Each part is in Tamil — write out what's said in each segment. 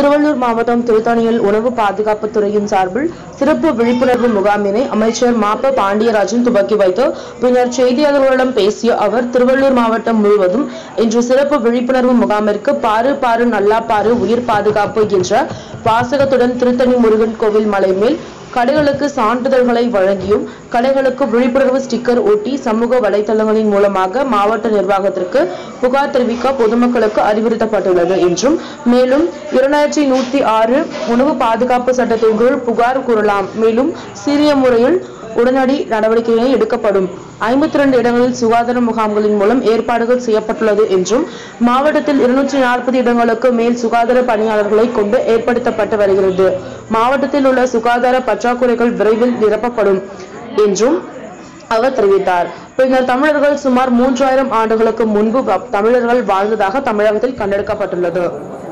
திருவள்ளூர் மாவட்டம் திருத்தணியில் உணவு பாதுகாப்பு துறையின் சார்பில் சிறப்பு விழிப்புணர்வு முகாமினை அமைச்சர் மாப்ப பாண்டியராஜன் துவக்கி வைத்து பின்னர் செய்தியாளர்களிடம் பேசிய அவர் திருவள்ளூர் மாவட்டம் முழுவதும் இன்று சிறப்பு விழிப்புணர்வு முகாமிற்கு பாரு பாரு நல்லா பாரு உயிர் பாதுகாப்பு என்ற வாசகத்துடன் திருத்தணி முருகன் கோவில் மலை மேல் கடைகளுக்கு சான்றிதழ்களை வழங்கியும் கடைகளுக்கு விழிப்புணர்வு ஸ்டிக்கர் ஒட்டி சமூக வலைதளங்களின் மூலமாக மாவட்ட நிர்வாகத்திற்கு புகார் தெரிவிக்க பொதுமக்களுக்கு அறிவுறுத்தப்பட்டுள்ளது என்றும் மேலும் இரண்டாயிரத்தி நூத்தி ஆறு உணவு பாதுகாப்பு சட்டத்தின் கீழ் புகார் கூறலாம் மேலும் சீரிய முறையில் உடனடி நடவடிக்கைகளை எடுக்கப்படும் ஐம்பத்தி ரெண்டு இடங்களில் சுகாதார முகாம்களின் மூலம் ஏற்பாடுகள் செய்யப்பட்டுள்ளது என்றும் மாவட்டத்தில் இருநூற்றி நாற்பது இடங்களுக்கு மேல் சுகாதார பணியாளர்களை கொண்டு ஏற்படுத்தப்பட்டு வருகிறது மாவட்டத்தில் உள்ள சுகாதார பற்றாக்குறைகள் விரைவில் நிரப்பப்படும் என்றும் அவர் தெரிவித்தார் பின்னர் தமிழர்கள் சுமார் மூன்றாயிரம் ஆண்டுகளுக்கு முன்பு வ- தமிழர்கள் வாழ்ந்ததாக தமிழகத்தில் கண்டெடுக்கப்பட்டுள்ளது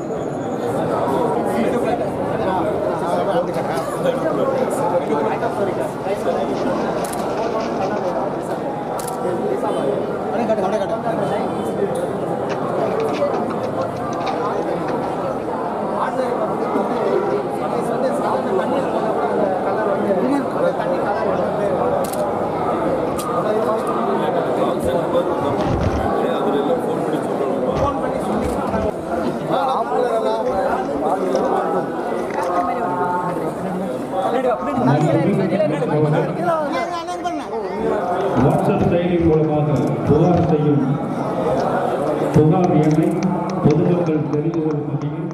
வாட்ஸ்அப் செயலி மூலமாக புகார் செய்யும் புகார் எண்ணை பொதுமக்கள் தெரிந்து கொள்ளும் வகையில்